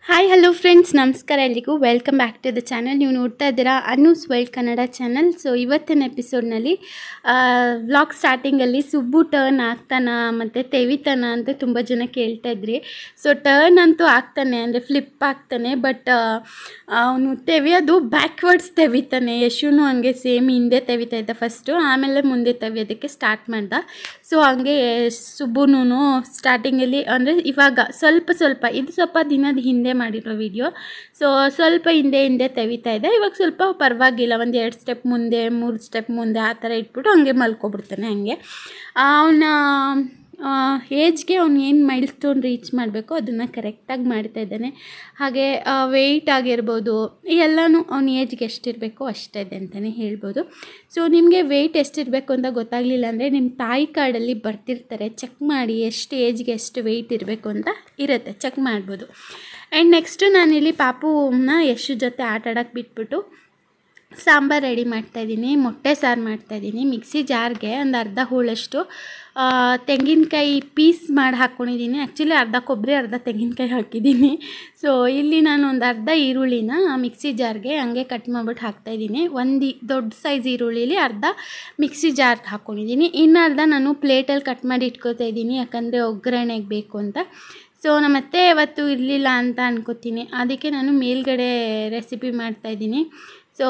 Hi hello friends ನಮಸ್ಕಾರ ಎಲ್ರಿಗೂ welcome back to the channel ನೀವು ನೋಡ್ತಾ ಇದ್ದೀರಾ Anu's world Kannada channel so ಇವತ್ತಿನ ಎಪಿಸೋಡ್ನಲ್ಲಿ ವ್ಲಾಗ್ ಸ್ಟಾರ್ಟಿಂಗಲ್ಲಿ ಸುಬ್ಬು ಟರ್ನ್ ಆಗ್ತಾನ ಮತ್ತು ತೆವಿತಾನ ಅಂತ ತುಂಬ ಜನ ಕೇಳ್ತಾ ಇದ್ರಿ ಸೊ ಟರ್ನ್ ಅಂತೂ ಆಗ್ತಾನೆ ಅಂದರೆ ಫ್ಲಿಪ್ ಆಗ್ತಾನೆ ಬಟ್ ಅವನು ತೆವಿಯೋದು ಬ್ಯಾಕ್ವರ್ಡ್ಸ್ ತೆವಿತಾನೆ ಯಶುನು ಹಂಗೆ ಸೇಮ್ ಹಿಂದೆ ತೆವಿತಾ ಇದ್ದ ಫಸ್ಟು ಆಮೇಲೆ ಮುಂದೆ ತೆವಿಯೋದಕ್ಕೆ ಸ್ಟಾರ್ಟ್ ಮಾಡ್ದ ಸೊ ಹಂಗೆ ಸುಬ್ಬುನು ಸ್ಟಾರ್ಟಿಂಗಲ್ಲಿ ಅಂದರೆ ಇವಾಗ ಸ್ವಲ್ಪ ಸ್ವಲ್ಪ ಇದು ಸ್ವಲ್ಪ ದಿನದ ಹಿಂದೆ ಮಾಡಿರೋ ವಿಡಿಯೋ ಸೊ ಸ್ವಲ್ಪ ಹಿಂದೆ ಹಿಂದೆ ತೆವಿತಾ ಇದೆ ಇವಾಗ ಸ್ವಲ್ಪ ಪರವಾಗಿಲ್ಲ ಒಂದು ಎರಡು ಸ್ಟೆಪ್ ಮುಂದೆ ಮೂರು ಸ್ಟೆಪ್ ಮುಂದೆ ಆ ಥರ ಇಟ್ಬಿಟ್ಟು ಹಂಗೆ ಮಲ್ಕೊಬಿಡ್ತಾನೆ ಹಂಗೆ ಅವನ ಏಜ್ಗೆ ಅವ್ನು ಏನು ಮೈಲ್ ಸ್ಟೋನ್ ರೀಚ್ ಮಾಡಬೇಕು ಅದನ್ನು ಕರೆಕ್ಟಾಗಿ ಮಾಡ್ತಾ ಇದ್ದಾನೆ ಹಾಗೆ ವೆಯ್ಟ್ ಆಗಿರ್ಬೋದು ಎಲ್ಲನೂ ಅವ್ನ ಏಜ್ಗೆ ಎಷ್ಟಿರಬೇಕು ಅಷ್ಟೇ ಇದೆ ಅಂತಲೇ ಹೇಳ್ಬೋದು ಸೊ ನಿಮಗೆ ವೆಯ್ಟ್ ಎಷ್ಟಿರಬೇಕು ಅಂತ ಗೊತ್ತಾಗಲಿಲ್ಲ ಅಂದರೆ ನಿಮ್ಮ ತಾಯಿ ಕಾರ್ಡಲ್ಲಿ ಬರ್ತಿರ್ತಾರೆ ಚೆಕ್ ಮಾಡಿ ಎಷ್ಟು ಏಜ್ಗೆ ಎಷ್ಟು ವೆಯ್ಟ್ ಇರಬೇಕು ಅಂತ ಇರುತ್ತೆ ಚೆಕ್ ಮಾಡ್ಬೋದು ಆ್ಯಂಡ್ ನೆಕ್ಸ್ಟು ನಾನಿಲ್ಲಿ ಪಾಪುನ ಯಶು ಜೊತೆ ಆಟ ಆಡೋಕ್ಕೆ ಬಿಟ್ಬಿಟ್ಟು ಸಾಂಬಾರು ರೆಡಿ ಮಾಡ್ತಾಯಿದ್ದೀನಿ ಮೊಟ್ಟೆ ಸಾರು ಮಾಡ್ತಾಯಿದ್ದೀನಿ ಮಿಕ್ಸಿ ಜಾರ್ಗೆ ಒಂದು ಅರ್ಧ ಹೋಳಷ್ಟು ತೆಂಗಿನಕಾಯಿ ಪೀಸ್ ಮಾಡಿ ಹಾಕ್ಕೊಂಡಿದ್ದೀನಿ ಆ್ಯಕ್ಚುಲಿ ಅರ್ಧ ಕೊಬ್ಬರಿ ಅರ್ಧ ತೆಂಗಿನಕಾಯಿ ಹಾಕಿದ್ದೀನಿ ಸೊ ಇಲ್ಲಿ ನಾನು ಒಂದು ಅರ್ಧ ಈರುಳ್ಳಿನ ಮಿಕ್ಸಿ ಜಾರ್ಗೆ ಹಂಗೆ ಕಟ್ ಮಾಡಿಬಿಟ್ಟು ಹಾಕ್ತಾಯಿದ್ದೀನಿ ಒಂದು ದೊಡ್ಡ ಸೈಜ್ ಈರುಳ್ಳಿಲಿ ಅರ್ಧ ಮಿಕ್ಸಿ ಜಾರ್ಗೆ ಹಾಕ್ಕೊಂಡಿದ್ದೀನಿ ಇನ್ನು ಅರ್ಧ ನಾನು ಪ್ಲೇಟಲ್ಲಿ ಕಟ್ ಮಾಡಿ ಇಟ್ಕೋತಾ ಇದ್ದೀನಿ ಯಾಕಂದರೆ ಒಗ್ಗರಣೆಗೆ ಬೇಕು ಅಂತ ಸೊ ನಮ್ಮತ್ತೆ ಇವತ್ತು ಇರಲಿಲ್ಲ ಅಂತ ಅನ್ಕೋತೀನಿ ಅದಕ್ಕೆ ನಾನು ಮೇಲ್ಗಡೆ ರೆಸಿಪಿ ಮಾಡ್ತಾಯಿದ್ದೀನಿ ಸೊ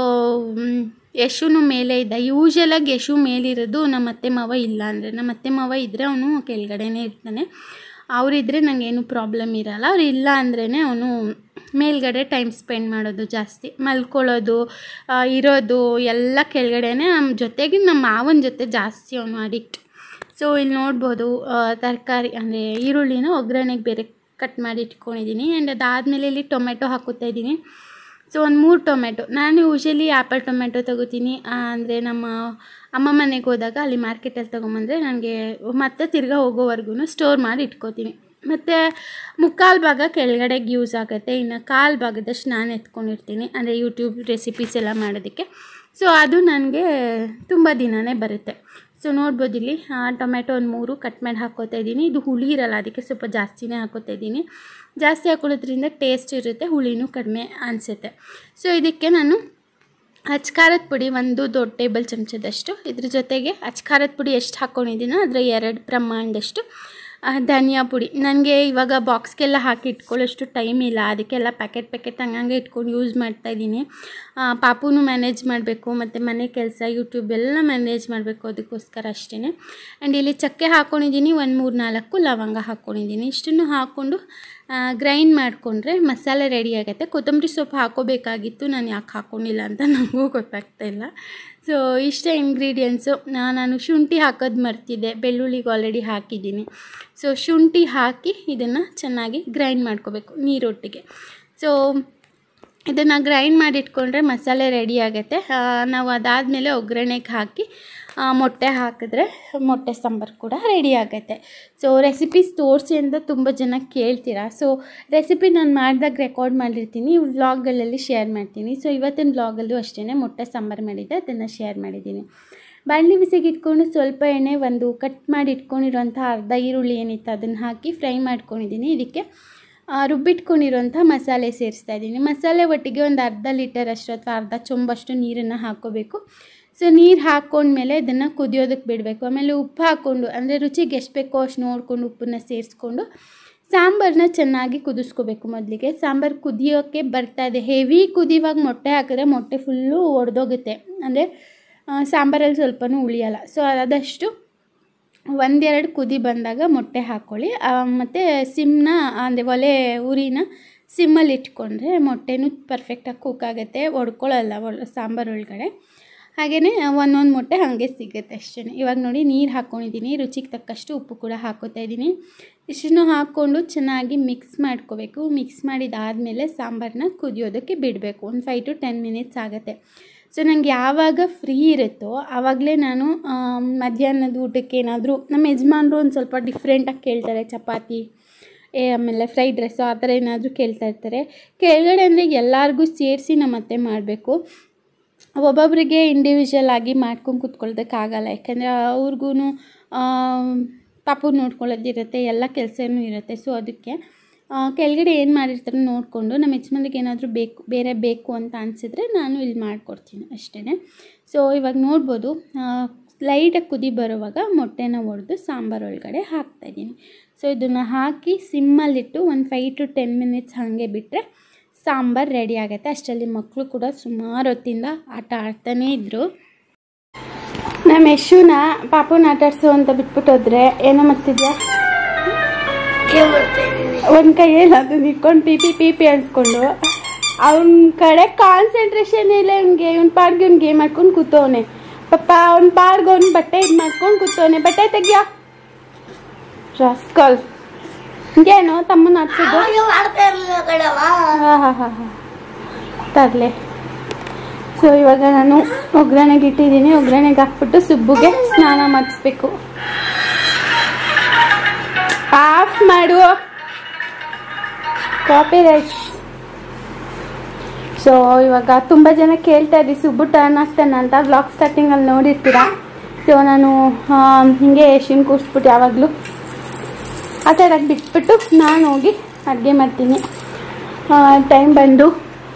ಯಶುನು ಮೇಲೆ ಇದ್ದ ಯೂಶಲಾಗಿ ಯಶು ಮೇಲಿರೋದು ನಮ್ಮ ಅತ್ತೆ ಮಾವ ಇಲ್ಲ ಅಂದರೆ ನಮ್ಮ ಅತ್ತೆ ಮಾವ ಇದ್ದರೆ ಅವನು ಕೆಳಗಡೆನೇ ಇರ್ತಾನೆ ಅವರಿದ್ದರೆ ನನಗೇನು ಪ್ರಾಬ್ಲಮ್ ಇರಲ್ಲ ಅವ್ರು ಇಲ್ಲ ಅಂದ್ರೇ ಅವನು ಮೇಲ್ಗಡೆ ಟೈಮ್ ಸ್ಪೆಂಡ್ ಮಾಡೋದು ಜಾಸ್ತಿ ಮಲ್ಕೊಳ್ಳೋದು ಇರೋದು ಎಲ್ಲ ಕೆಳಗಡೆನೇ ನಮ್ಮ ಜೊತೆಗೆ ನಮ್ಮ ಮಾವನ ಜೊತೆ ಜಾಸ್ತಿ ಅವನು ಅಡಿಕ್ಟ್ ಸೊ ಇಲ್ಲಿ ನೋಡ್ಬೋದು ತರಕಾರಿ ಅಂದರೆ ಈರುಳ್ಳಿನ ಒಗ್ಗರಣೆಗೆ ಬೇರೆ ಕಟ್ ಮಾಡಿ ಇಟ್ಕೊಂಡಿದ್ದೀನಿ ಆ್ಯಂಡ್ ಅದಾದಮೇಲೆ ಇಲ್ಲಿ ಟೊಮೆಟೊ ಹಾಕುತ್ತಾ ಇದ್ದೀನಿ ಸೊ ಒಂದು ಮೂರು ಟೊಮೆಟೊ ನಾನು ಯೂಶಲಿ ಆ್ಯಪಲ್ ಟೊಮೆಟೊ ತೊಗೋತೀನಿ ಅಂದರೆ ನಮ್ಮ ಅಮ್ಮ ಮನೆಗೆ ಹೋದಾಗ ಅಲ್ಲಿ ಮಾರ್ಕೆಟಲ್ಲಿ ತೊಗೊಂಬಂದರೆ ನನಗೆ ಮತ್ತೆ ತಿರ್ಗಾ ಹೋಗೋವರೆಗೂ ಸ್ಟೋರ್ ಮಾಡಿ ಇಟ್ಕೋತೀನಿ ಮತ್ತು ಮುಕ್ಕಾಲು ಭಾಗ ಕೆಳಗಡೆಗೆ ಯೂಸ್ ಆಗುತ್ತೆ ಇನ್ನು ಕಾಲು ಭಾಗದಷ್ಟು ನಾನು ಎತ್ಕೊಂಡಿರ್ತೀನಿ ಅಂದರೆ ಯೂಟ್ಯೂಬ್ ರೆಸಿಪೀಸ್ ಎಲ್ಲ ಮಾಡೋದಕ್ಕೆ ಸೊ ಅದು ನನಗೆ ತುಂಬ ದಿನವೇ ಬರುತ್ತೆ ಸೊ ನೋಡ್ಬೋದು ಇಲ್ಲಿ ಟೊಮೆಟೊ ಒಂದು ಮೂರು ಕಟ್ ಮಾಡಿ ಹಾಕ್ಕೋತಾ ಇದ್ದೀನಿ ಇದು ಹುಳಿ ಇರಲ್ಲ ಅದಕ್ಕೆ ಸ್ವಲ್ಪ ಜಾಸ್ತಿನೇ ಹಾಕೋತಾ ಇದ್ದೀನಿ ಜಾಸ್ತಿ ಹಾಕೊಳ್ಳೋದ್ರಿಂದ ಟೇಸ್ಟ್ ಇರುತ್ತೆ ಹುಳಿನೂ ಕಡಿಮೆ ಅನಿಸುತ್ತೆ ಸೊ ಇದಕ್ಕೆ ನಾನು ಅಚ್ಕಾರದ ಪುಡಿ ಒಂದು ದೊಡ್ಡ ಟೇಬಲ್ ಚಮಚದಷ್ಟು ಇದ್ರ ಜೊತೆಗೆ ಅಚ್ಕಾರದ ಪುಡಿ ಎಷ್ಟು ಹಾಕ್ಕೊಂಡಿದ್ದೀನೋ ಅದರ ಎರಡು ಪ್ರಮಾಣದಷ್ಟು ಧನಿಯಾ ಪುಡಿ ನನಗೆ ಇವಾಗ ಬಾಕ್ಸ್ಗೆಲ್ಲ ಹಾಕಿ ಇಟ್ಕೊಳ್ಳೋಷ್ಟು ಟೈಮ್ ಇಲ್ಲ ಅದಕ್ಕೆಲ್ಲ ಪ್ಯಾಕೆಟ್ ಪ್ಯಾಕೆಟ್ ಹಂಗಂಗೆ ಇಟ್ಕೊಂಡು ಯೂಸ್ ಮಾಡ್ತಾಯಿದ್ದೀನಿ ಪಾಪುನು ಮ್ಯಾನೇಜ್ ಮಾಡಬೇಕು ಮತ್ತು ಮನೆ ಕೆಲಸ ಯೂಟ್ಯೂಬ್ ಎಲ್ಲ ಮ್ಯಾನೇಜ್ ಮಾಡಬೇಕು ಅದಕ್ಕೋಸ್ಕರ ಅಷ್ಟೇ ಆ್ಯಂಡ್ ಇಲ್ಲಿ ಚಕ್ಕೆ ಹಾಕ್ಕೊಂಡಿದ್ದೀನಿ ಒಂದು ಮೂರು ನಾಲ್ಕು ಲವಂಗ ಹಾಕ್ಕೊಂಡಿದ್ದೀನಿ ಇಷ್ಟನ್ನು ಹಾಕ್ಕೊಂಡು ಗ್ರೈಂಡ್ ಮಾಡಿಕೊಂಡ್ರೆ ಮಸಾಲೆ ರೆಡಿ ಆಗುತ್ತೆ ಕೊತ್ತಂಬರಿ ಸೊಪ್ಪು ಹಾಕೋಬೇಕಾಗಿತ್ತು ನಾನು ಯಾಕೆ ಹಾಕ್ಕೊಂಡಿಲ್ಲ ಅಂತ ನನಗೂ ಗೊತ್ತಾಗ್ತಾ ಇಲ್ಲ ಸೊ ಇಷ್ಟೇ ಇಂಗ್ರೀಡಿಯೆಂಟ್ಸು ನಾನು ಶುಂಠಿ ಹಾಕೋದು ಮರ್ತಿದ್ದೆ ಬೆಳ್ಳುಳ್ಳಿಗೆ ಆಲ್ರೆಡಿ ಹಾಕಿದ್ದೀನಿ ಸೊ ಶುಂಠಿ ಹಾಕಿ ಇದನ್ನು ಚೆನ್ನಾಗಿ ಗ್ರೈಂಡ್ ಮಾಡ್ಕೋಬೇಕು ನೀರೊಟ್ಟಿಗೆ ಸೊ ಇದನ್ನು ಗ್ರೈಂಡ್ ಮಾಡಿಟ್ಕೊಂಡ್ರೆ ಮಸಾಲೆ ರೆಡಿ ಆಗುತ್ತೆ ನಾವು ಅದಾದಮೇಲೆ ಒಗ್ಗರಣೆಗೆ ಹಾಕಿ ಮೊಟ್ಟೆ ಹಾಕಿದ್ರೆ ಮೊಟ್ಟೆ ಸಾಂಬಾರು ಕೂಡ ರೆಡಿ ಆಗುತ್ತೆ ಸೊ ರೆಸಿಪೀಸ್ ತೋರಿಸಿ ಅಂತ ತುಂಬ ಜನ ಕೇಳ್ತೀರಾ ಸೊ ರೆಸಿಪಿ ನಾನು ಮಾಡಿದಾಗ ರೆಕಾರ್ಡ್ ಮಾಡಿರ್ತೀನಿ ವ್ಲಾಗ್ಗಳಲ್ಲಿ ಶೇರ್ ಮಾಡ್ತೀನಿ ಸೊ ಇವತ್ತಿನ ವ್ಲಾಗಲ್ಲೂ ಅಷ್ಟೇ ಮೊಟ್ಟೆ ಸಾಂಬಾರು ಮಾಡಿದ್ದೆ ಅದನ್ನು ಶೇರ್ ಮಾಡಿದ್ದೀನಿ ಬಾಣಲಿ ಬಿಸಿಗೆ ಇಟ್ಕೊಂಡು ಸ್ವಲ್ಪ ಎಣ್ಣೆ ಒಂದು ಕಟ್ ಮಾಡಿ ಇಟ್ಕೊಂಡಿರೋಂಥ ಅರ್ಧ ಈರುಳ್ಳಿ ಏನಿತ್ತು ಅದನ್ನು ಹಾಕಿ ಫ್ರೈ ಮಾಡ್ಕೊಂಡಿದ್ದೀನಿ ಇದಕ್ಕೆ ರುಬ್ಬಿಟ್ಕೊಂಡಿರೋಂಥ ಮಸಾಲೆ ಸೇರಿಸ್ತಾ ಇದ್ದೀನಿ ಮಸಾಲೆ ಒಟ್ಟಿಗೆ ಒಂದು ಅರ್ಧ ಲೀಟರ್ ಅಷ್ಟು ಅಥವಾ ಅರ್ಧ ಚೊಂಬಷ್ಟು ನೀರನ್ನು ಹಾಕ್ಕೋಬೇಕು ಸೊ ನೀರು ಹಾಕ್ಕೊಂಡ್ಮೇಲೆ ಇದನ್ನು ಕುದಿಯೋದಕ್ಕೆ ಬಿಡಬೇಕು ಆಮೇಲೆ ಉಪ್ಪು ಹಾಕ್ಕೊಂಡು ಅಂದರೆ ರುಚಿಗೆ ಎಷ್ಟು ಬೇಕೋ ಅಷ್ಟು ನೋಡಿಕೊಂಡು ಉಪ್ಪನ್ನ ಸೇರಿಸ್ಕೊಂಡು ಸಾಂಬಾರನ್ನ ಚೆನ್ನಾಗಿ ಕುದಿಸ್ಕೋಬೇಕು ಮೊದಲಿಗೆ ಸಾಂಬಾರು ಕುದಿಯೋಕ್ಕೆ ಬರ್ತಾ ಇದೆ ಹೆವಿ ಕುದಿಯುವಾಗ ಮೊಟ್ಟೆ ಹಾಕಿದ್ರೆ ಮೊಟ್ಟೆ ಫುಲ್ಲು ಒಡೆದೋಗುತ್ತೆ ಅಂದರೆ ಸಾಂಬಾರಲ್ಲಿ ಸ್ವಲ್ಪನೂ ಉಳಿಯಲ್ಲ ಸೊ ಆದಷ್ಟು ಒಂದೆರಡು ಕುದಿ ಬಂದಾಗ ಮೊಟ್ಟೆ ಹಾಕ್ಕೊಳ್ಳಿ ಮತ್ತು ಸಿಮ್ನ ಅಂದರೆ ಒಲೆ ಉರಿನ ಸಿಮ್ಮಲ್ಲಿ ಇಟ್ಕೊಂಡ್ರೆ ಮೊಟ್ಟೆನೂ ಪರ್ಫೆಕ್ಟಾಗಿ ಕುಕ್ ಆಗುತ್ತೆ ಒಡ್ಕೊಳ್ಳಲ್ಲ ಸಾಂಬಾರು ಒಳಗಡೆ ಹಾಗೆಯೇ ಒಂದೊಂದು ಮೊಟ್ಟೆ ಹಾಗೆ ಸಿಗುತ್ತೆ ಅಷ್ಟೇ ಇವಾಗ ನೋಡಿ ನೀರು ಹಾಕ್ಕೊಂಡಿದ್ದೀನಿ ರುಚಿಗೆ ತಕ್ಕಷ್ಟು ಉಪ್ಪು ಕೂಡ ಹಾಕೋತಾ ಇದ್ದೀನಿ ಇಷ್ಟನ್ನು ಹಾಕ್ಕೊಂಡು ಚೆನ್ನಾಗಿ ಮಿಕ್ಸ್ ಮಾಡ್ಕೋಬೇಕು ಮಿಕ್ಸ್ ಮಾಡಿದಾದಮೇಲೆ ಸಾಂಬಾರನ್ನ ಕುದಿಯೋದಕ್ಕೆ ಬಿಡಬೇಕು ಒಂದು ಫೈವ್ ಟು ಟೆನ್ ಮಿನಿಟ್ಸ್ ಆಗುತ್ತೆ ಸೊ ನನಗೆ ಯಾವಾಗ ಫ್ರೀ ಇರುತ್ತೋ ಆವಾಗಲೇ ನಾನು ಮಧ್ಯಾಹ್ನದ ಊಟಕ್ಕೆ ಏನಾದರೂ ನಮ್ಮ ಯಜಮಾನ್ರು ಒಂದು ಸ್ವಲ್ಪ ಡಿಫ್ರೆಂಟಾಗಿ ಕೇಳ್ತಾರೆ ಚಪಾತಿ ಏ ಆಮೇಲೆ ಫ್ರೈಡ್ ರೈಸು ಆ ಥರ ಏನಾದರೂ ಕೇಳ್ತಾ ಇರ್ತಾರೆ ಕೆಳಗಡೆ ಅಂದರೆ ಎಲ್ಲರಿಗೂ ಸೇರಿಸಿ ನಮ್ಮ ಅತ್ತೆ ಮಾಡಬೇಕು ಒಬ್ಬೊಬ್ಬರಿಗೆ ಇಂಡಿವಿಜುವಲ್ ಆಗಿ ಮಾಡ್ಕೊಂಡು ಕೂತ್ಕೊಳ್ಳೋದಕ್ಕಾಗಲ್ಲ ಯಾಕೆಂದರೆ ಅವ್ರಿಗೂ ಪಾಪು ನೋಡ್ಕೊಳ್ಳೋದಿರುತ್ತೆ ಎಲ್ಲ ಕೆಲಸನೂ ಇರುತ್ತೆ ಸೊ ಅದಕ್ಕೆ ಆ, ಕೆಳಗಡೆ ಏನು ಮಾಡಿರ್ತಾರೆ ನೋಡಿಕೊಂಡು ನಮ್ಮ ಯಜಮಾನ್ರಿಗೆ ಏನಾದರೂ ಬೇಕು ಬೇರೆ ಬೇಕು ಅಂತ ಅನಿಸಿದ್ರೆ ನಾನು ಇಲ್ಲಿ ಮಾಡಿಕೊಡ್ತೀನಿ ಅಷ್ಟೇ ಸೊ ಇವಾಗ ನೋಡ್ಬೋದು ಲೈಟಾಗಿ ಕುದಿ ಬರುವಾಗ ಮೊಟ್ಟೆನ ಒಡೆದು ಸಾಂಬಾರು ಒಳಗಡೆ ಹಾಕ್ತಾಯಿದ್ದೀನಿ ಸೊ ಇದನ್ನು ಹಾಕಿ ಸಿಮ್ಮಲ್ಲಿಟ್ಟು ಒಂದು ಫೈವ್ ಟು ಟೆನ್ ಮಿನಿಟ್ಸ್ ಹಾಗೆ ಬಿಟ್ಟರೆ ಸಾಂಬಾರು ರೆಡಿ ಆಗುತ್ತೆ ಅಷ್ಟರಲ್ಲಿ ಮಕ್ಕಳು ಕೂಡ ಸುಮಾರು ಹೊತ್ತಿಂದ ಆಟ ಆಡ್ತಾನೇ ಇದ್ದರು ನಮ್ಮ ಯಶುನ ಪಾಪುನ ಆಟಾಡ್ಸು ಅಂತ ಬಿಟ್ಬಿಟ್ಟು ಹೋದ್ರೆ ಏನೋ ಮಾಡ್ತಿದ್ಯಾ ಒಂದು ಕೈಯಲ್ಲಿ ಅದನ್ನ ಇಟ್ಕೊಂಡು ಪಿ ಪಿ ಪಿ ಪಿ ಅನ್ಸ್ಕೊಂಡು ಅವನ ಕಡೆ ಕಾನ್ಸಂಟ್ರೇಷನ್ ಇಲ್ಲ ಇವ್ನಿಗೆ ಇವ್ನ ಪಾಡ್ಗೆ ಇವ್ನು ಗೇಮ್ ಮಾಡ್ಕೊಂಡು ಕೂತವನೆ ಪಾಪ ಅವ್ನ ಪಾಡ್ಗೆ ಅವ್ನ ಬಟ್ಟೆ ಇದು ಮಾಡ್ಕೊಂಡು ಕೂತವನೆ ಬಟ್ಟೆ ತೆಗಿಯೋ ರಸ್ಕಲ್ ಹಿಂಗೇನು ತಮ್ಮನ ಹಚ್ಚೋದು ಹಾಂ ಹಾಂ ಹಾಂ ಹಾಂ ತರಲೆ ಸೊ ಇವಾಗ ನಾನು ಒಗ್ಗರಣೆಗೆ ಇಟ್ಟಿದ್ದೀನಿ ಒಗ್ಗರಣೆಗೆ ಹಾಕ್ಬಿಟ್ಟು ಸುಬ್ಬುಗೆ ಸ್ನಾನ ಮಾಡಿಸ್ಬೇಕು ಆಫ್ ಮಾಡು ಕಾಪಿ ರೈಟ್ಸ್ ಸೊ ಇವಾಗ ತುಂಬ ಜನ ಕೇಳ್ತಾ ಇದ್ದಿ ಸುಬ್ಬು ಟರ್ನ್ ಆಗ್ತಾನೆ ಅಂತ ಬ್ಲಾಗ್ ಸ್ಟಾರ್ಟಿಂಗಲ್ಲಿ ನೋಡಿರ್ತೀರ ಸೊ ನಾನು ಆ, ಹಿಂಗೆ ಯಶಿನ್ ಕೂರಿಸ್ಬಿಟ್ಟು ಯಾವಾಗಲೂ ಆ ಥರ ಬಿಟ್ಬಿಟ್ಟು ನಾನು ಹೋಗಿ ಅಡುಗೆ ಮಾಡ್ತೀನಿ ಟೈಮ್ ಬಂದು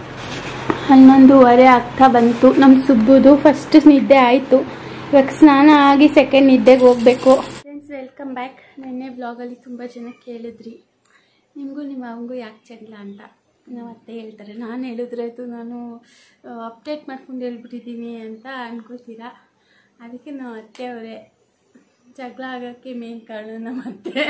ಹನ್ನೊಂದುವರೆ ಆಗ್ತಾ ಬಂತು ನಮ್ಮ ಸುಬ್ಬುದು ಫಸ್ಟ್ ನಿದ್ದೆ ಆಯಿತು ಇವಾಗ ಸ್ನಾನ ಆಗಿ ಸೆಕೆಂಡ್ ನಿದ್ದೆಗೆ ಹೋಗಬೇಕು ಫ್ರೆಂಡ್ಸ್ ವೆಲ್ಕಮ್ ಬ್ಯಾಕ್ ನಿನ್ನೆ ವ್ಲಾಗಲ್ಲಿ ತುಂಬ ಜನ ಕೇಳಿದ್ರಿ ನಿಮಗೂ ನಿಮ್ಮ ಅವಂಗೂ ಯಾಕೆ ಚೆಂದಿಲ್ಲ ಅಂತ ನಾವು ಅತ್ತೆ ಹೇಳ್ತಾರೆ ನಾನು ಹೇಳಿದ್ರಾಯ್ತು ನಾನು ಅಪ್ಡೇಟ್ ಮಾಡ್ಕೊಂಡು ಹೇಳ್ಬಿಟ್ಟಿದ್ದೀನಿ ಅಂತ ಅನ್ಕೋತೀರಾ ಅದಕ್ಕೆ ನಾವು ಅತ್ತೆ ಅವರೇ ಜಗಳ ಆಗೋಕ್ಕೆ ಮೇನ್ ಕಾರಣ ನಮ್ಮ ಅತ್ತೆ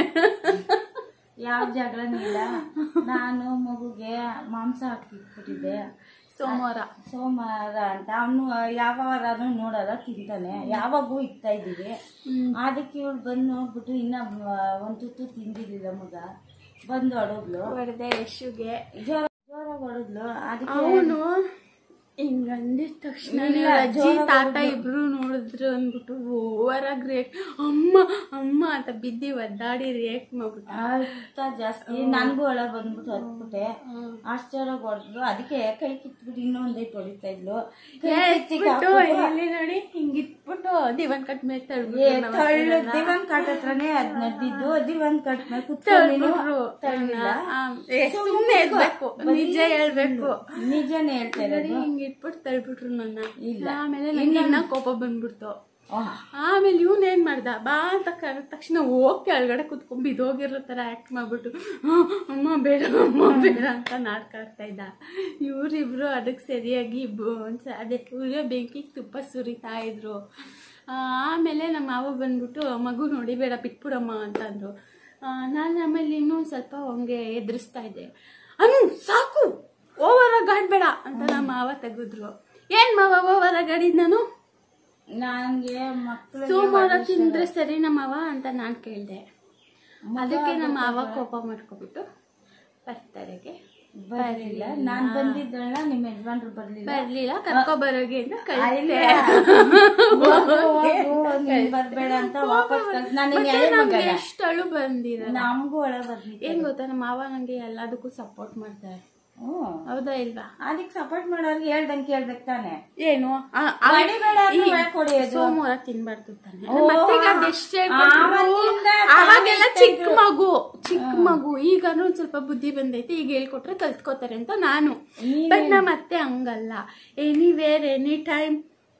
ಯಾವ ಜಗಳನೂ ಇಲ್ಲ ನಾನು ಮಗುಗೆ ಮಾಂಸ ಹಾಕಿಟ್ಬಿಟ್ಟಿದ್ದೆ ಸೋಮವಾರ ಸೋಮವಾರ ಅಂತ ಅವನು ಯಾವಾಗಾದ್ರೂ ನೋಡಲ್ಲ ತಿಂತಾನೆ ಯಾವಾಗೂ ಇಕ್ತಾ ಇದ್ದೀವಿ ಅದಕ್ಕೆ ಇವಳು ಬಂದು ನೋಡ್ಬಿಟ್ಟು ಇನ್ನ ಒಂದು ತುತ್ತು ತಿಂದಿರ್ಲಿಲ್ಲ ಮಗ ಬಂದು ಹೊಡದ್ಲು ಹೊಡೆದೆ ಯಶುಗೆ ಜೋರ ಜೋರಾಗಿ ಹೊಡದ್ಲು ಅದಕ್ಕೆ ಅವನು ಹಿಂಗಂದಿದ ತಕ್ಷಣ ಇಲ್ಲ, ಅಜ್ಜಿ ಜೋರಾಗಿ ತಾತ ಇಬ್ರು ನೋಡಿದ್ರು ಅಂದ್ಬಿಟ್ಟು ಓವರಾಗಿ ರಿಯಾಕ್ಟ್ ಅಮ್ಮ ಅಮ್ಮ ಅಂತ ಬಿದ್ದಿ ಒದ್ದಾಡಿ ರಿಯಾಕ್ಟ್ ಮಾಡ್ಬಿಟ್ಟು ಅರ್ಥ ಜಾಸ್ತಿ ನನ್ಗೂ ಒಳ ಬಂದ್ಬಿಟ್ಟು ಹತ್ಬಿಟ್ಟೆ ಆಶ್ಚರ್ಯ ಹೊಡೆದ್ಲು ಅದಕ್ಕೆ ಕೈ ಕಿತ್ಬಿಟ್ಟು ಇನ್ನೊಂದೈಟ್ ಹೊಡಿತಾ ಇದ್ಲು ಕೈ ಕಿತ್ತಿಗೆ ಬಿಟ್ಟು ಹಾಕ್ಬಿಟ್ಟು ಇಲ್ಲಿ ನೋಡಿ ಹಿಂಗಿಟ್ಬಿಟ್ಟು ದಿವನ್ ಕಟ್ ಮೇಲೆ ಏ, ತಳ್ಬಿಟ್ಟು ತಳ್ಳು ದಿವಾನ್ ಕಾಟ್ ಹತ್ರನೇ ಅದ್ ನಡೆದಿದ್ದು ದಿವಾನ್ ಕಾಟ್ ಮೇಲೆ ಕುತ್ಕೊಂಡು ತಳ್ಳಿಲ್ಲ ಸುಮ್ಮನೆ ಇರ್ಬೇಕು ನಿಜ ಹೇಳ್ಬೇಕು ನಿಜನೇ ಹೇಳ್ತಾ ನೋಡಿ ಇರೋದು ಹಿಂಗ್ ಇಟ್ಬಿಟ್ಟು ತಳ್ಬಿಟ್ರು ನನ್ನ ಇಲ್ಲ. ಆಮೇಲೆ ನನಗೆ ಇನ್ನ ಕೋಪ ಬಂದ್ಬಿಡ್ತು ಆಹ್, ಆಮೇಲೆ ಇವನ್ ಏನ್ ಮಾಡ್ದ ಬಾ ಅಂತ ಕರೆದ ತಕ್ಷಣ ಹೋಗಿ ಕೆಳಗಡೆ ಕುತ್ಕೊಂಡ್ ಬಿದ್ದೋಗಿರೋ ತರ ಆಕ್ಟ್ ಮಾಡ್ಬಿಟ್ಟು "ಆ, ಅಮ್ಮ ಬೇಡ ಅಮ್ಮ ಬೇಡ ಅಂತ ನಾಟಕ ಆಡ್ತಾ ಇದ್ದ ಇವ್ರಿಬ್ರು ಅದಕ್ಕೆ ಸರಿಯಾಗಿ ಬ- ಒಂದ್ ಸ- ಅದೇ ಉರಿಯೋ ಬೆಂಕಿಗೆ ತುಪ್ಪ ಸುರಿತಾ ಇದ್ರು ಆ, ಆಮೇಲೆ ನಮ್ಮ ಮಾವ ಬಂದ್ಬಿಟ್ಟು ಮಗು ನೋಡಿ ಬೇಡ ಬಿಟ್ಬಿಡಮ್ಮ ಅಂತಂದ್ರು ನಾನು ಆಮೇಲೆ ಇನ್ನೂ ಸ್ವಲ್ಪ ಹಂಗೆ ಎದುರಿಸ್ತಾ ಇದ್ದೆ ಅನು ಸಾಕು ಓವರ್ ಗಾಡ್ಬೇಡ ಅಂತ ನಮ್ಮ ಮಾವ ತೆಗೆದ್ರು ಏನ್ ಮಾವ ಓವರ್ ಗಾಡಿದ್ ನಾನು ನಂಗೆ ಮಕ್ಳು ಸೋಮವಾರ ತಿಂದ್ರೆ ಸರಿ ನಮ್ಮವ ಅಂತ ನಾನು ಕೇಳಿದೆ ಅದಕ್ಕೆ ನಮ್ಮ ಮಾವ ಕೋಪ ಮಾಡ್ಕೊಬಿಟ್ಟು ಬರ್ತಡೆಗೆ ಬರ್ಲಿಲ್ಲ ನಾನ್ ಬಂದಿದ್ದಲ್ಲ ನಿಮ್ ಯಜಮಾನ್ರು ಬರ್ಲಿಲ್ಲ ಬರ್ಲಿಲ್ಲ ಕರ್ಕೊ ಬರೋಗೆ ಅಂತ ಕಳಿಸ್ದೆ ಹೋಗು, ಹೋಗು, ನೀನ್ ಬರ್ಬೇಡ ಅಂತ ವಾಪಸ್ ಕಳ್ಸ್ ನಾನು ಮತ್ತೆ ಎಳೆ ನಮ್ಗೆ ಮಗನ ಎಷ್ಟು ಅಳು ಬಂದಿರಲ್ಲ ನಮಗೂ ಒಳ ಬರ್ಲಿಲ್ಲ ಏನ್ ಗೊತ್ತಾ ನಮ್ಮ ಮಾವ ನಂಗೆ ಎಲ್ಲದಕ್ಕೂ ಸಪೋರ್ಟ್ ಮಾಡ್ತಾರೆ ಹ್ಮ್ ಹೌದಾ ಇಲ್ವಾ ಅದಕ್ಕೆ ಸಪೋರ್ಟ್ ಮಾಡೋರ್ಗೆ ಹೇಳ್ದಂಗೆ ಕೇಳ್ಬೇಕು ತಾನೆ ಏನು ಆ- ಆ- ಹೊಡಿಬೇಡ ಅಂದ್ರೆ ಈ ಯಾಕ್ ಹೊಡಿಯೋದು? ಸೋಮವಾರ ತಿನ್ಬಾರ್ದು ತಾನೆ ಓ, ಮತ್ತೀಗ ಅದೆಷ್ಟ್ ಹೇಳ್ಕೊಟ್ರು? ಆವತ್ತಿಂದ ಅವಾಗೆಲ್ಲ ಚಿಕ್ಕ ಮಗು ಚಿಕ್ಕ ಮಗು ಈಗ ಒಂದ್ ಸ್ವಲ್ಪ ಬುದ್ಧಿ ಬಂದೈತೆ ಈಗ ಹೇಳ್ಕೊಟ್ರೆ ಕಲ್ತ್ಕೋತಾರೆ ಅಂತ ನಾನು ಬಟ್ ನಮ್ಮ ಅತ್ತೆ ಹಂಗಲ್ಲ ಎನಿವೇರ್ ಎನಿ ಟೈಮ್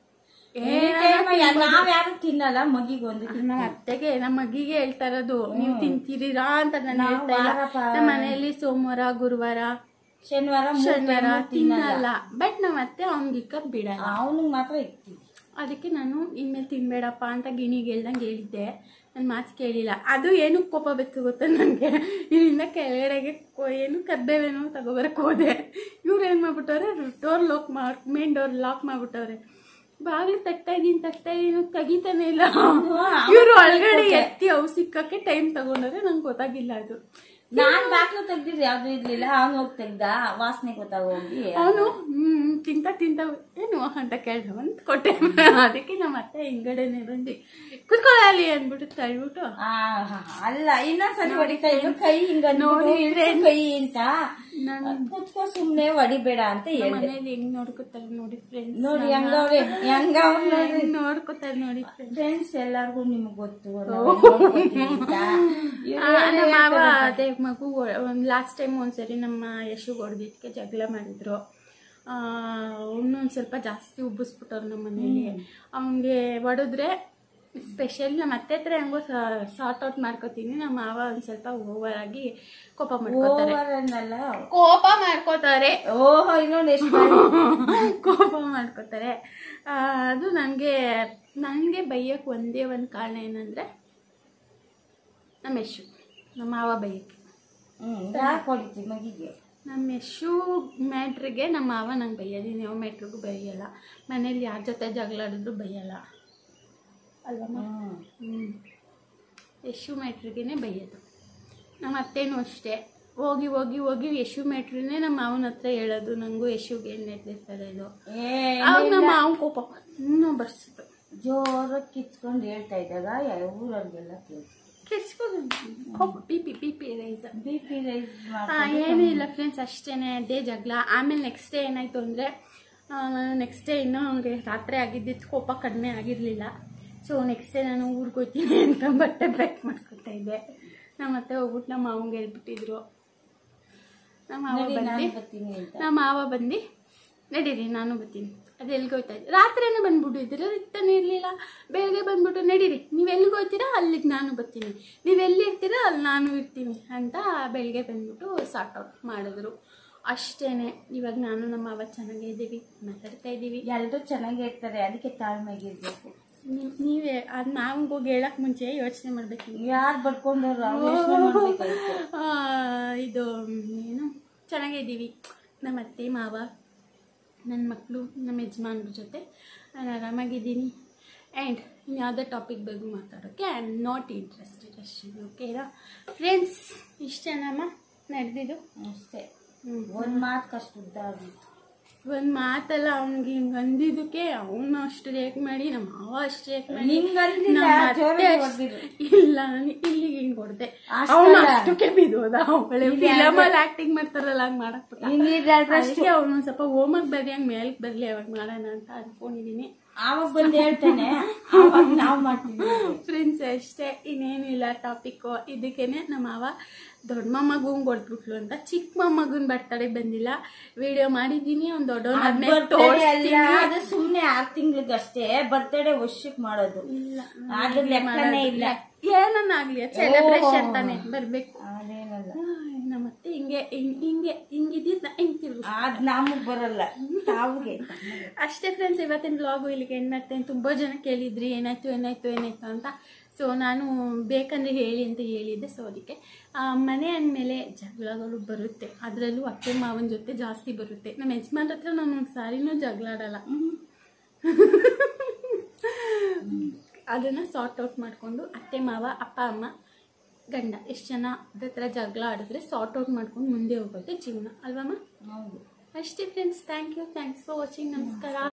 ನಾವ್ ಯಾರು ತಿನ್ನಲ್ಲ ಮಗಿಗೆ ಒಂದು ನಮ್ಮ ಅತ್ತೆಗೆ ನಮ್ಮ ಮಗಿಗೆ ಹೇಳ್ತಾ ಇರೋದು ನೀವು ತಿಂತೀರಾ ಅಂತ ನಾನು ಹೇಳ್ತಾ ಇಲ್ಲ ವಾರ ಪ- ನಮ್ಮ ಮನೆಯಲ್ಲಿ ಸೋಮವಾರ ಗುರುವಾರ ಶನಿವಾರ ಶನಿವಾರ ತಿನ್ನಲ್ಲ ಬಟ್ ನಮ್ಮ ಅತ್ತೆ ಅವ್ನಿಗೆ ಬಿಡಲ್ಲ ಅವನಿಗೆ ಮಾತ್ರ ಇಕ್ತೀವಿ ಅದಕ್ಕೆ ನಾನು ಇನ್ಮೇಲೆ ತಿನ್ಬೇಡಪ್ಪ ಅಂತ ಗಿಣಿಗೆ ಹೇಳ್ದಂಗೆ ಹೇಳಿದ್ದೆ ನನ್ನ ಮಾತು ಕೇಳಿಲ್ಲ ಅದು ಏನು ಕೋಪ ಬೆತ್ತು ಗೊತ್ತಾ ನನಗೆ ಇಲ್ಲಿಂದ ಕೆಳಗಡೆಗೆ ಕೊ- ಏನು ಕರ್ಬೇವೇನೋ ತಗೋಬರಕ್ಕೆ ಹೋದೆ ಇವ್ರು ಏನು ಮಾಡ್ಬಿಟ್ಟವ್ರೆ ಡೋರ್ ಲಾಕ್ ಮಾಡಿ ಮೇನ್ ಡೋರ್ ಲಾಕ್ ಮಾಡ್ಬಿಟ್ಟವ್ರೆ ಬಾಗಿಲು ತಟ್ತಾ ಇದೀನಿ ತಟ್ತಾ ಇದೀನಿ ತೆಗಿತಾನೆ ಇಲ್ಲ ಇವ್ರು ಒಳಗಡೆ ಎತ್ತಿ ಅವು ಸಿಕ್ಕಕ್ಕೆ ಟೈಮ್ ತಗೊಂಡ್ರೆ ನಂಗೆ ಗೊತ್ತಾಗಿಲ್ಲ ಅದು ನಾನ್ ಬಾಕ್ಲು ತೆಗ್ದಿದ್ ಯಾವ್ದು ಇರ್ಲಿಲ್ಲ ಅವ್ನು ಹೋಗಿ ತೆಗ್ದ ವಾಸನೆ ಗೊತ್ತಾಗೋಗಿ ಅವನು ಹ್ಮ್ ತಿಂತ ತಿಂತ ಏನು ಅಂತ ಕೇಳ್ದ ಅಂತ ಕೊಟ್ಟೆ ಅದಕ್ಕೆ ನಮ್ಮ ಅತ್ತೆ ಹಿಂಗಡೆನೆ ಬಂದು ಕುತ್ಕೊಳ್ಳಿ ಅಂದ್ಬಿಟ್ಟು ತಳ್ಬಿಟ್ಟು ಆ, ಅಲ್ಲ ಇನ್ನೊಂದ್ಸಲಿ ಹೊಡಿತಾ ಇದ್ರು ಕೈ ಹಿಂಗ ನೋಡಿ ನೋಡಿ ಕೈ ಅಂತ ನಾನು ಕುತ್ಕೋ ಸುಮ್ನೆ ಹೊಡಿಬೇಡ ಅಂತ ಹೇಳ್ದೆ ಮನೇಲಿ ಹೆಂಗ್ ನೋಡ್ಕೊತಾರೆ ನೋಡಿ ಫ್ರೆಂಡ್ಸ್ ನೋಡಿ ಹೆಂಗವ್ರೆ ಹೆಂಗವ್ರ ನೋಡಿ ನೋಡ್ಕೊತಾರೆ ನೋಡಿ ಫ್ರೆಂಡ್ಸ್ ಫ್ರೆಂಡ್ಸ್ ಎಲ್ಲಾರ್ಗು ನಿಮ್ಗ್ ಗೊತ್ತು ನಾವ್ ಹೆಂಗ್ ನೋಡ್ಕೊತೀವಿ ಅಂತ. ಇವ್ರು ನಮ್ಮ ಮಾವ ಅದೇ ಮಗು ಒಂದು ಲಾಸ್ಟ್ ಟೈಮ್ ಒಂದ್ಸರಿ ನಮ್ಮ ಯಶು ಹೊಡೆದಿದ್ದಕ್ಕೆ ಜಗಳ ಮಾಡಿದ್ರು ಇನ್ನೊಂದು ಸ್ವಲ್ಪ ಜಾಸ್ತಿ ಉಬ್ಬಿಸ್ಬಿಟ್ಟವ್ರು ನಮ್ಮ ಮನೇಲಿ ಅವನಿಗೆ ಹೊಡೆದ್ರೆ ಸ್ಪೆಷಲ್ ನಮ್ಮ ಅತ್ತೆ ಹತ್ರ ಹೆಂಗೋ ಸಾರ್ಟ್ ಔಟ್ ಮಾಡ್ಕೋತೀನಿ ನಮ್ಮ ಮಾವ ಒಂದು ಸ್ವಲ್ಪ ಓವರ್ ಆಗಿ ಕೋಪ ಮಾಡ್ಕೋತಾರೆ ಓವರ್ ಅನ್ನಲ್ಲ ಕೋಪ ಮಾಡ್ಕೋತಾರೆ ಓಹೋ ಇನ್ನೊಂದು ಎಷ್ಟು ಕೋಪ ಮಾಡ್ಕೋತಾರೆ ಆ, ಅದು ನನಗೆ ನನಗೆ ಬೈಯಕ್ಕೆ ಒಂದೇ ಒಂದು ಕಾರಣ ಏನಂದರೆ ನಮ್ಮ ಯಶು ನಮ್ಮ ಮಾವ ಬೈಯಕ್ಕೆ ಹ್ಮ್ ಯಾಕೆ ಹೊಡಿತಿ ಮಗಿಗೆ ನಮ್ಮ ಯಶು ಮ್ಯಾಟ್ರಿಗೆ ನಮ್ಮ ಮಾವ ನಂಗೆ ಬೈಯೋದು ಯಾವ ಮ್ಯಾಟ್ರಿಗೂ ಬೈಯಲ್ಲ ಮನೇಲಿ ಯಾರ ಜೊತೆ ಜಗಳಾಡಿದ್ರು ಬೈಯಲ್ಲ ಅಲ್ವಮ್ಮ ಹ್ಮ್ ಹ್ಞೂ ಯಶು ಮ್ಯಾಟ್ರಿಗೇ ಬೈಯೋದು ನಮ್ಮ ಅತ್ತೇನೂ ಅಷ್ಟೇ ಹೋಗಿ ಹೋಗಿ ಹೋಗಿ ಯಶು ಮ್ಯಾಟ್ರಿನೇ ನಮ್ಮ ಮಾವನ ಹತ್ರ ಹೇಳೋದು ನನಗೂ ಯಶುಗೆ ಏನು ನಡೆದಿರ್ತದೆ ಇದು ಏ ಅವಾಗ ನಮ್ಮ ಮಾವನ ಕೋಪ ಇನ್ನೂ ಬರ್ಸಿತು ಜೋರಾಗಿ ಕಿತ್ಕೊಂಡು ಹೇಳ್ತಾ ಇದ್ದಾಗ ಯಾವ ಊರವ್ರಿಗೆಲ್ಲ ಕೇಳಿಸ್ತು ಕೆಡ್ಸ್ಕೊಂಡು ಕೋಪ ಪಿ ಪಿ ಪಿ ಪಿ ರೈಸ್ ಬಿ ಪಿ ರೈಸ್ ಏನೂ ಇಲ್ಲ ಫ್ರೆಂಡ್ಸ್ ಅಷ್ಟೇನೆ ಅದೇ ಜಗಳ ಆಮೇಲೆ ನೆಕ್ಸ್ಟ್ ಡೇ ಏನಾಯಿತು ಅಂದರೆ ನಾನು ನೆಕ್ಸ್ಟ್ ಡೇ ಇನ್ನೂ ಅವ್ನಿಗೆ ರಾತ್ರಿ ಆಗಿದ್ದಿದ್ದು ಕೋಪ ಕಡಿಮೆ ಆಗಿರಲಿಲ್ಲ ಸೊ ನೆಕ್ಸ್ಟ್ ಡೇ ನಾನು ಊರಿಗೆ ಹೋಗ್ತೀನಿ ಅಂತ ಬಟ್ಟೆ ಪ್ಯಾಕ್ ಮಾಡ್ಕೊತಾ ಇದ್ದೆ ನಮ್ಮ ಅತ್ತೆ ಹೋಗ್ಬಿಟ್ಟು ನಮ್ಮ ಮಾವಂಗೆ ಹೇಳ್ಬಿಟ್ಟಿದ್ರು ನಮ್ಮ ಮಾವ ನಡಿ ಬಂದು ನಾನು ಬರ್ತೀನಿ ಅಂತ ನಮ್ಮ ಮಾವ ಬಂದು ನಡೀರಿ ನಾನು ಬರ್ತೀನಿ ಅದು ಎಲ್ಲಿಗೆ ಹೋಗ್ತಾ ಇದ್ದೆ ರಾತ್ರಿನೇ ಬಂದ್ಬಿಟ್ಟಿದ್ದೀರ ಇತ್ತಾನೆ ಇರಲಿಲ್ಲ ಬೆಳಗ್ಗೆ ಬಂದ್ಬಿಟ್ಟು ನಡೀರಿ ನೀವು ಎಲ್ಲಿಗೆ ಹೋಗ್ತೀರಾ ಅಲ್ಲಿಗೆ ನಾನು ಬರ್ತೀನಿ ನೀವು ಎಲ್ಲಿರ್ತೀರಾ ಅಲ್ಲಿ ನಾನು ಇರ್ತೀನಿ ಅಂತ ಬೆಳಗ್ಗೆ ಬಂದ್ಬಿಟ್ಟು ಸಾರ್ಟ್ ಔಟ್ ಮಾಡಿದ್ರು ಅಷ್ಟೇ ಇವಾಗ ನಾನು ನಮ್ಮ ಮಾವ ಚೆನ್ನಾಗೇ ಇದ್ದೀವಿ ಮಾತಾಡ್ತಾ ಇದ್ದೀವಿ ಎಲ್ಲರೂ ಚೆನ್ನಾಗೇ ಇರ್ತಾರೆ ಅದಕ್ಕೆ ತಾಳ್ಮೆಗಿರ್ಬೇಕು ನೀವ್- ನೀವೇ ಅದು ನಾವು ಹೋಗಿ ಹೇಳಕ್ಕೆ ಮುಂಚೆ ಯೋಚನೆ ಮಾಡಬೇಕು ಯಾರು ಬಡ್ಕೊಂಡವ್ರು ಅವ್ರು ಯೋಚ್ನೆ ಮಾಡ್ಬೇಕಾಯ್ತು ಇದು ಏನು ಚೆನ್ನಾಗೇ ಇದ್ದೀವಿ ನಮ್ಮ ಅತ್ತೆ ಮಾವ ನನ್ನ ಮಕ್ಕಳು ನಮ್ಮ ಯಜಮಾನ್ರ ಜೊತೆ ನಾನು ಆರಾಮಾಗಿದ್ದೀನಿ ಆ್ಯಂಡ್ ಯಾವುದೇ ಟಾಪಿಕ್ ಬಗ್ಗೆ ಮಾತಾಡೋಕ್ಕೆ ಐ ಆಮ್ ನಾಟ್ ಇಂಟ್ರೆಸ್ಟೆಡ್ ಅಷ್ಟೇ ಓಕೆನಾ ಫ್ರೆಂಡ್ಸ್ ಇಷ್ಟೇನಮ್ಮ ನಡೆದಿದ್ದು ಅಷ್ಟೇ ಹ್ಞೂ ಒಂದ್ ಮಾತು ಕಷ್ಟ ಉದ್ದ ಆಗಿತ್ತು ಒಂದು ಮಾತಲ್ಲ ಅವ್ನಿಗೆ ಹಿಂಗೆ ಅಂದಿದ್ದಕ್ಕೆ ಅವನು ಅಷ್ಟು ರೇಕ್ ಮಾಡಿ ನಮ್ಮ ಮಾವ ಅಷ್ಟು ರೇಕ್ ಮಾಡಿ ಹಿಂಗಂದಿಲ್ಲ, ನಮ್ಮ ಅತ್ತೆ ಜೋರಾಗಿ ಅಷ್ಟ್- ಹೊಡ್ದಿದ್ರು. ಇಲ್ಲ ನಾನು ಇಲ್ಲಿಗೆ ಹಿಂಗೆ ಹೊಡೆದೆ ಅಷ್ಟಲ್ಲ. ಅವನು ಅಷ್ಟಕ್ಕೆ ಬಿದ್ದೋದ ಅವಳೆ ಇದು ಫಿಲಮಲ್ಲಿ ಆಕ್ಟಿಂಗ್ ಮಾಡ್ತಾರಲ್ಲ ಹಂಗೆ ಮಾಡಕ್ ಬಿಟ್ಟ ಹಿಂಗಿದ್ರೆ ಅದಕ್ಕೆ ಅವನು ಒಂದ್ ಸ್ವಲ್ಪ ಹೋಮಕ್ ಬರೀ ಹಂಗೆ ಮೇಲಕ್ಕೆ ಬರಲಿ ಅವಾಗ ಮಾಡೋಣ ಅಂತ ಅನ್ಕೊಂಡಿದ್ದೀನಿ ಆವಾಗ ಬಂದು ಹೇಳ್ತಾನೆ ಆವಾಗ ನಾವು ಮಾಡ್ತೀವಿ ಫ್ರೆಂಡ್ಸ್ ಅಷ್ಟೇ ಇನ್ನೇನಿಲ್ಲ ಟಾಪಿಕ್ಕು ಇದಕ್ಕೇನೆ ನಮ್ಮ ಮಾವ ದೊಡ್ಡ ಮೊಮ್ಮಗು ಹೊಡ್ಬಿಟ್ಲು ಅಂತ ಚಿಕ್ಕ ಮೊಮ್ಮಗನ್ ಬರ್ತಡೆ ಬಂದಿಲ್ಲ ವಿಡಿಯೋ ಮಾಡಿದ್ದೀನಿ ಅವ್ನು ದೊಡ್ಡವನಾದ್ಮೇಲೆ ಬರ್ತಡೇ ಅಲ್ಲ ತೋರಿಸ್ತೀನಿ ಅದು ಸುಮ್ನೆ ಆರ್ ತಿಂಗ್ಳಿಗಷ್ಟೇ ಬರ್ತಡೇ ವರ್ಷಕ್ಕೆ ಮಾಡೋದು ಇಲ್ಲ ಅದ್ರ ಲೆಕ್ಕನೇ ಇಲ್ಲ ಏನನ್ನಾಗ್ಲಿ ಸೆಲೆಬ್ರೇಷನ್ ತಾನೆ ಬರ್ಬೇಕು ಅದೇನಲ್ಲ ನಮ್ಮತ್ತೆ ಹಿಂಗೆ ಹಿಂಗ್- ಹಿಂಗೆ ಹಿಂಗಿದ್ದಿದ್ದ ಹಿಂಗ್ ತಿರ್ಗು ಅದ್ ನಮಗ್ ಬರಲ್ಲ ತಾವುಗೆ ಅಷ್ಟೇ ಫ್ರೆಂಡ್ಸ್ ಇವತ್ತಿನ ಬ್ಲಾಗು ಇಲ್ಲಿಗೆ ಏನು ಮಾಡ್ತೇನೆ ತುಂಬ ಜನ ಕೇಳಿದ್ರಿ ಏನಾಯ್ತು ಏನಾಯ್ತು ಏನಾಯ್ತು ಅಂತ ಸೊ ನಾನು ಬೇಕಂದ್ರೆ ಹೇಳಿ ಅಂತ ಹೇಳಿದ್ದೆ ಸೊ ಅದಕ್ಕೆ ಆ, ಮನೆ ಅಂದಮೇಲೆ ಜಗಳಗಳು ಬರುತ್ತೆ ಅದರಲ್ಲೂ ಅತ್ತೆ ಮಾವನ ಜೊತೆ ಜಾಸ್ತಿ ಬರುತ್ತೆ ನಮ್ಮ ಯಜಮಾನ್ರ ಹತ್ರ ನಾನು ಒಂದು ಸಾರಿನೂ ಜಗಳಾಡಲ್ಲ ಅದನ್ನು ಸಾರ್ಟ್ ಔಟ್ ಮಾಡಿಕೊಂಡು ಅತ್ತೆ ಮಾವ ಅಪ್ಪ ಅಮ್ಮ ಗಂಡ ಎಷ್ಟು ಜನ ಅದ್ರ ಹತ್ರ ಜಗಳ ಆಡಿದ್ರೆ ಸಾರ್ಟ್ ಔಟ್ ಮಾಡ್ಕೊಂಡು ಮುಂದೆ ಹೋಗೋದು ಜೀವನ ಅಲ್ವಮ್ಮ ಹೌದು ಅಷ್ಟೇ friends thank you thanks for watching ನಮಸ್ಕಾರ